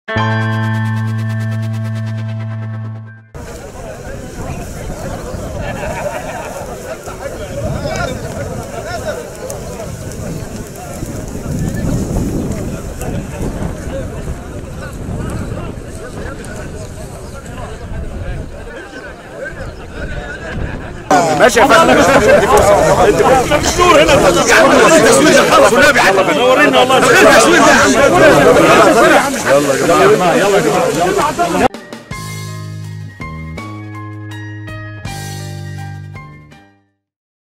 ماشي يا فندم دي فرصه ادي فرصه الدور هنا تصوير خلاص والنبي ورينا والله يلا يا جماعه يلا يا جماعه